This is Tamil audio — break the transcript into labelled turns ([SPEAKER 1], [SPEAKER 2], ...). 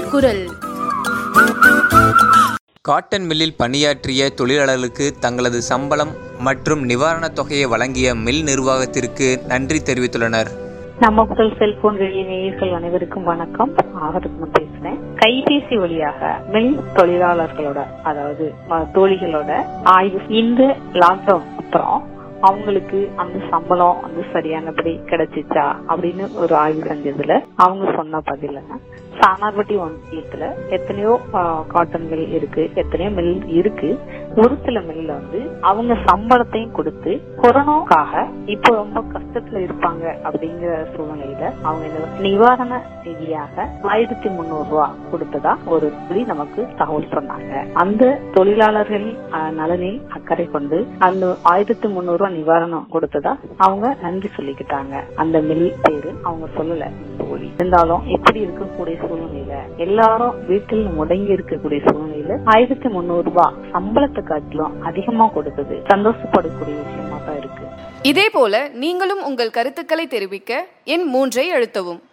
[SPEAKER 1] குரல்
[SPEAKER 2] காட்டன் மில்லில் பணியாற்றிய தொழிலாளர்களுக்கு தங்களது சம்பளம் மற்றும் நிவாரணத் தொகையை வழங்கிய மில் நிர்வாகத்திற்கு நன்றி தெரிவித்துள்ளனர்
[SPEAKER 3] நம்ம முதல் செல்போன் வெளிய நேயர்கள் அனைவருக்கும் வணக்கம் ஆகரத்னம் பேசுறேன் கைபேசி வழியாக மில் தொழிலாளர்களோட அதாவது ம- தோழிகளோட ஆய்வு இந்த லாக்டவுன் அப்புறம் அவங்களுக்கு அந்த சம்பளம் வந்து சரியானபடி கிடைச்சிச்சா அப்படின்னு ஒரு ஆய்வு செஞ்சதுல அவங்க சொன்ன பதிலுங்க சானார்பட்டி ஒன்றியத்துல எத்தனையோ ஆ, காட்டன் மில் இருக்கு எத்தனையோ மில் இருக்கு ஒரு சில மில்ல வந்து அவங்க சம்பளத்தையும் கொடுத்து கொரோனாக்காக இப்போ ரொம்ப கஷ்டத்துல இருப்பாங்க அப்படிங்கிற சூழ்நிலையில அவங்க இந்த நிவாரண நிதியாக ஆயிரத்தி முன்னூறு ரூபாய் கொடுத்ததா ஒரு புள்ளி நமக்கு தகவல் சொன்னாங்க அந்த தொழிலாளர்கள் அஹ், நலனில் அக்கறை கொண்டு அந்த ஆயிரத்தி முன்னூறு ரூபாய் நிவாரணம் கொடுத்ததா அவங்க நன்றி சொல்லிக்கிட்டாங்க அந்த மில் பேரு அவங்க சொல்லல தோழி இருந்தாலும் இப்படி இருக்கக்கூடிய சூழ்நிலையில எல்லாரும் வீட்டில் முடங்கி இருக்கக்கூடிய சூழ்நிலையில ஆயிரத்தி முன்னூறு ரூபாய் சம்பளத்தை காட்டிலும் அதிகமா கொடுத்தது சந்தோஷப்படக்கூடிய விஷயமா தான் இருக்கு
[SPEAKER 1] இதேபோல நீங்களும் உங்கள் கருத்துக்களை தெரிவிக்க எண் மூன்றை அழுத்தவும்